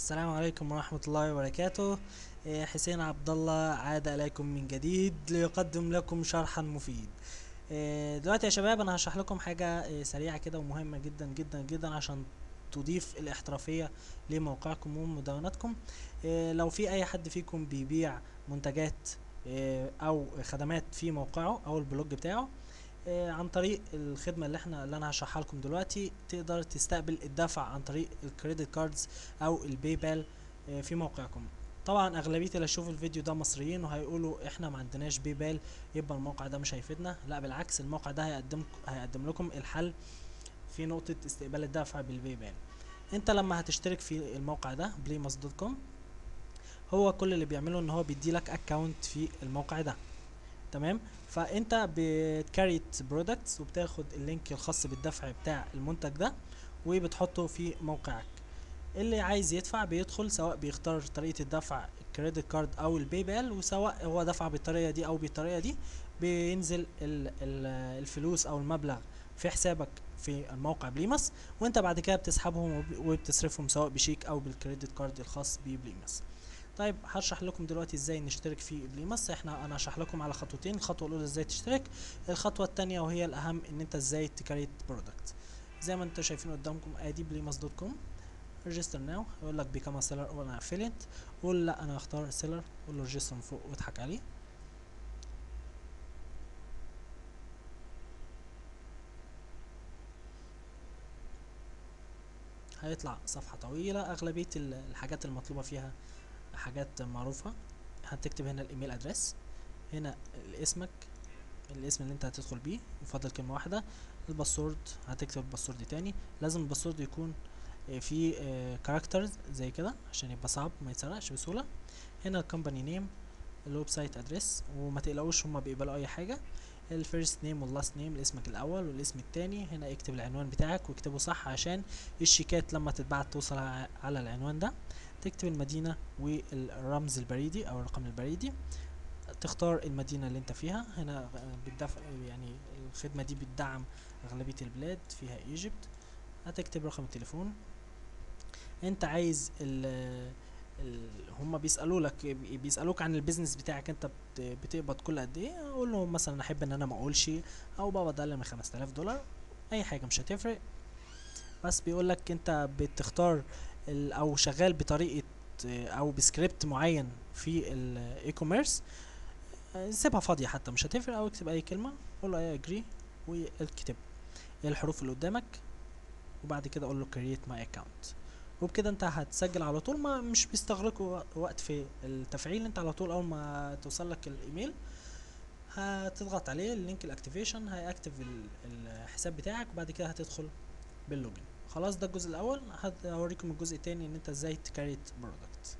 السلام عليكم ورحمة الله وبركاته إيه، حسين عبد الله عاد إليكم من جديد ليقدم لكم شرحا مفيد إيه، دلوقتي يا شباب أنا هشرح لكم حاجة إيه، سريعة كده ومهمة جدا جدا جدا عشان تضيف الاحترافية لموقعكم ومدوناتكم إيه، لو في أي حد فيكم بيبيع منتجات إيه، أو خدمات في موقعه أو البلوج بتاعه آه، عن طريق الخدمة اللي احنا اللي انا هشرحها لكم دلوقتي تقدر تستقبل الدفع عن طريق الكريدت كاردز او الباي بال آه، في موقعكم طبعا اغلبية اللي هيشوفوا الفيديو ده مصريين وهيقولوا احنا ما عندناش باي بال يبقى الموقع ده مش هيفيدنا لا بالعكس الموقع ده هيقدم هيقدم لكم الحل في نقطة استقبال الدفع بالباي بال انت لما هتشترك في الموقع ده بليماس دوت كوم هو كل اللي بيعمله ان هو بيديلك اكونت في الموقع ده تمام فانت بتكريت برودكتس وبتاخد اللينك الخاص بالدفع بتاع المنتج ده وبتحطه في موقعك اللي عايز يدفع بيدخل سواء بيختار طريقة الدفع الكريدت كارد او الباي بال وسواء هو دفع بالطريقة دي او بالطريقة دي بينزل ال ال الفلوس او المبلغ في حسابك في الموقع بليمس وانت بعد كده بتسحبهم وب- وبتصرفهم سواء بشيك او بالكريدت كارد الخاص ببليمس طيب هشرح لكم دلوقتي ازاي نشترك في بليمس احنا انا هشرح لكم على خطوتين الخطوه الاولى ازاي تشترك الخطوه الثانيه وهي الاهم ان انت ازاي تكريت برودكت زي ما انتم شايفين قدامكم ادي بليمس دوت كوم ريجستر ناو يقول لك بيكام سيلر او انا افيليت قول لا انا هختار سيلر قول له ريجستر من فوق واضحك عليه هيطلع صفحة طويلة أغلبية ال- الحاجات المطلوبة فيها حاجات معروفة هتكتب هنا الإيميل أدرس هنا اسمك الاسم اللي انت هتدخل بيه يفضل كلمة واحدة الباسورد هتكتب الباسورد تاني لازم الباسورد يكون آه، فيه كاركترز زي كده عشان يبقى صعب ما يتسرقش بسهولة هنا الكومباني نيم الويب سايت ادرس وما تقلقوش هما بيقبلوا اي حاجة الفيرست نيم واللاست نيم اسمك الاول والاسم التاني هنا اكتب العنوان بتاعك واكتبه صح عشان الشيكات لما تتبعت توصل ع- على العنوان ده تكتب المدينة والرمز البريدي او الرقم البريدي تختار المدينة اللي انت فيها هنا آه، بالدفع يعني الخدمة دي بتدعم اغلبية البلاد فيها ايجيبت هتكتب رقم التليفون انت عايز ال ال هم بيسالوا لك بيسالوك عن البيزنس بتاعك انت بت- بتقبض كل قد ايه اقول لهم مثلا احب ان انا ما اقولش او بقبض اقل من 5000 دولار اي حاجه مش هتفرق بس بيقول لك انت بتختار ال- او شغال بطريقه اه، او بسكريبت معين في الاي كوميرس سيبها فاضيه حتى مش هتفرق او اكتب اي كلمه قول له اي اجري واكتب الحروف اللي قدامك وبعد كده اقول له create my account وبكده انت هتسجل على طول ما مش بيستغرقوا وقت في التفعيل انت على طول اول ما توصل لك الايميل هتضغط عليه اللينك الاكتيفيشن هيأكتف ال- الحساب بتاعك وبعد كده هتدخل باللوجن خلاص ده الجزء الاول هوريكم الجزء التاني ان انت ازاي تكريت برودكت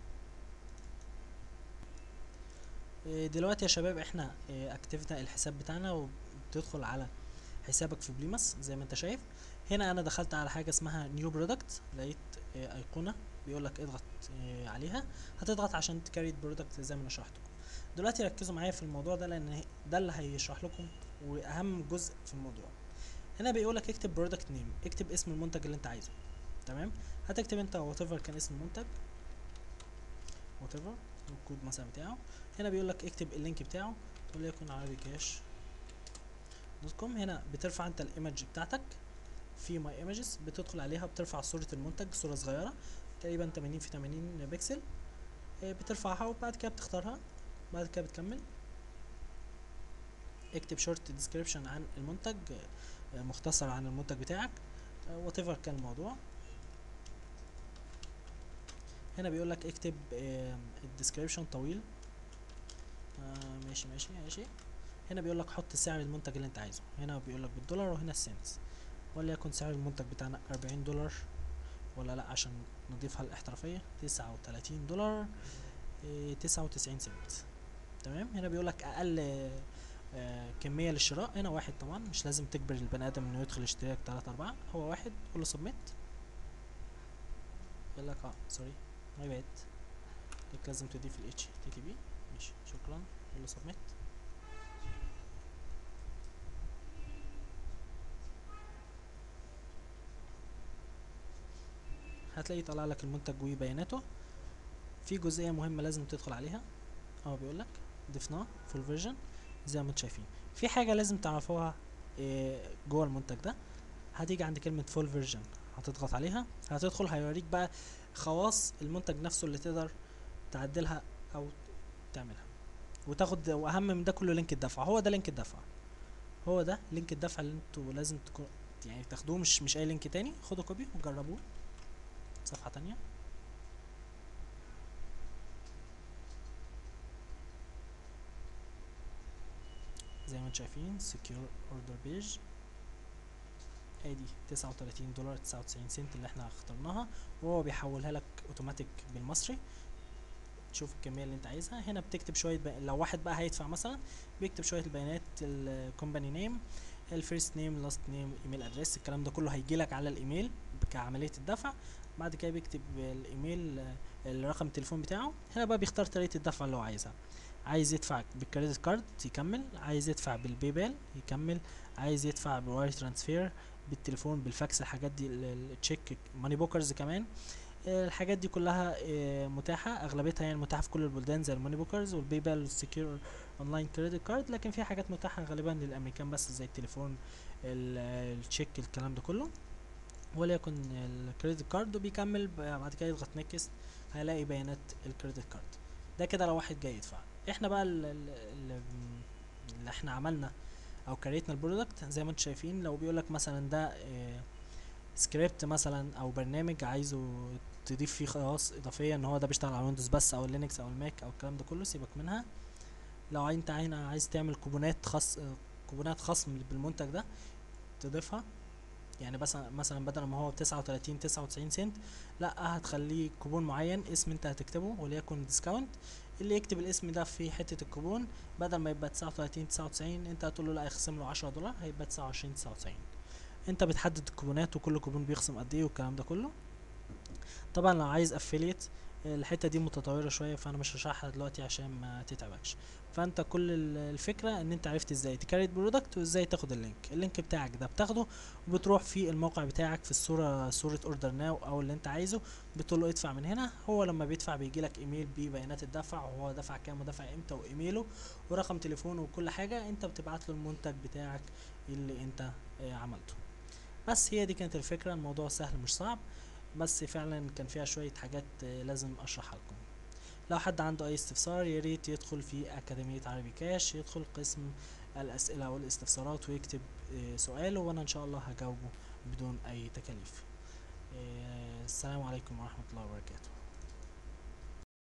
دلوقتي يا شباب احنا اه، اكتفنا الحساب بتاعنا وبتدخل على حسابك في بليمس زي ما انت شايف هنا انا دخلت على حاجه اسمها نيو برودكت لقيت آه، ايقونه بيقول لك اضغط آه، عليها هتضغط عشان تكريت برودكت زي ما انا شرحت لكم دلوقتي ركزوا معايا في الموضوع ده لان ده اللي هيشرح لكم واهم جزء في الموضوع هنا بيقول لك اكتب برودكت نيم اكتب اسم المنتج اللي انت عايزه تمام هتكتب انت وات ايفر كان اسم المنتج وات ايفر الكود مثلا بتاعه هنا بيقول لك اكتب اللينك بتاعه وليكن عربي كاش دوت كوم هنا بترفع انت الايمج بتاعتك في ماي ايمجز بتدخل عليها بترفع صورة المنتج صورة صغيرة تقريبا 80 في 80 بكسل آه، بترفعها وبعد كده بتختارها بعد كده بتكمل اكتب شورت ديسكريبشن عن المنتج آه، مختصر عن المنتج بتاعك وات ايفر كان الموضوع هنا بيقول لك اكتب الديسكريبشن طويل آه، ماشي ماشي ماشي هنا بيقول لك حط سعر المنتج اللي انت عايزه هنا بيقول لك بالدولار وهنا السنتس وليكن سعر المنتج بتاعنا أربعين دولار ولا لا عشان نضيفها الاحترافية تسعة وتلاتين دولار تسعة وتسعين سنت تمام هنا بيقولك أقل آه، كمية للشراء هنا واحد طبعا مش لازم تجبر البني آدم إنه يدخل اشتراك تلاتة أربعة هو واحد قول له سبميت يقول لك اه سوري ماي باد لك لازم تضيف ال HTTP ماشي شكرا قول له سبميت هتلاقيه طلع لك المنتج وبياناته في جزئيه مهمه لازم تدخل عليها اهو بيقول لك ضفناه فول فيرجن زي ما انتم شايفين في حاجه لازم تعرفوها إيه، جوه المنتج ده هتيجي عند كلمه فول فيرجن هتضغط عليها هتدخل هيوريك بقى خواص المنتج نفسه اللي تقدر تعدلها او تعملها وتاخد واهم من ده كله لينك الدفع هو ده لينك الدفع هو ده لينك الدفع اللي انتوا لازم تكون يعني تاخدوه مش مش اي لينك تاني خدوا كوبي وجربوه صفحة تانية زي ما انتم شايفين secure order page ادي تسعة وتلاتين دولار تسعة وتسعين سنت اللي احنا اخترناها وهو بيحولها لك اوتوماتيك بالمصري تشوف الكمية اللي انت عايزها هنا بتكتب شوية بي... لو واحد بقى هيدفع مثلا بيكتب شوية البيانات الكومباني نيم الفيرست نيم لاست نيم ايميل ادريس الكلام ده كله هيجي لك على الايميل كعملية الدفع بعد كده بيكتب الايميل آه، الرقم التليفون بتاعه هنا بقى بيختار طريقة الدفع اللي هو عايزها عايز يدفع بالكريدت كارد يكمل عايز يدفع بالباي بال يكمل عايز يدفع بالواير ترانسفير بالتليفون بالفاكس الحاجات دي ال- ال- التشيك ماني بوكرز كمان آه، الحاجات دي كلها آه، متاحة اغلبيتها يعني متاحة في كل البلدان زي الماني بوكرز والباي بال والسكيور اونلاين كريدت كارد لكن في حاجات متاحة غالبا للامريكان بس زي التليفون ال- التشيك الكلام ده كله وليكن الكريدت كارد وبيكمل ب- بعد كده يضغط نيكست هيلاقي بيانات الكريدت كارد ده كده لو واحد جاي يدفع احنا بقى ال- ال- ال- اللي احنا عملنا او كريتنا البرودكت زي ما انتم شايفين لو بيقولك مثلا ده سكريبت مثلا او برنامج عايزه تضيف فيه خواص اضافيه ان هو ده بيشتغل على ويندوز بس او لينكس او الماك او الكلام ده كله سيبك منها لو انت عايز عايز تعمل كوبونات خاص كوبونات خصم بالمنتج ده تضيفها يعني بس مثلا بدل ما هو بتسعة وتلاتين تسعة وتسعين سنت لا هتخليه كوبون معين اسم انت هتكتبه وليكن ديسكاونت اللي يكتب الاسم ده في حتة الكوبون بدل ما يبقى تسعة وتلاتين تسعة وتسعين انت هتقول له لا يخصم له عشرة دولار هيبقى تسعة وعشرين تسعة وتسعين انت بتحدد الكوبونات وكل كوبون بيخصم قد ايه والكلام ده كله طبعا لو عايز افيليت الحته دي متطوره شويه فانا مش هشرحها دلوقتي عشان ما تتعبكش فانت كل ال- الفكره ان انت عرفت ازاي تكريت برودكت وازاي تاخد اللينك اللينك بتاعك ده بتاخده وبتروح في الموقع بتاعك في الصوره صوره اوردر ناو او اللي انت عايزه بتقول له ادفع من هنا هو لما بيدفع بيجي لك ايميل ببيانات الدفع وهو دفع كام ودفع امتى وايميله ورقم تليفونه وكل حاجه انت بتبعت له المنتج بتاعك اللي انت آه، عملته بس هي دي كانت الفكره الموضوع سهل مش صعب بس فعلا كان فيها شويه حاجات آه، لازم اشرحها لكم لو حد عنده اي استفسار يا ريت يدخل في اكاديميه عربي كاش يدخل قسم الاسئله والاستفسارات ويكتب آه، سؤاله وانا ان شاء الله هجاوبه بدون اي تكاليف آه، السلام عليكم ورحمه الله وبركاته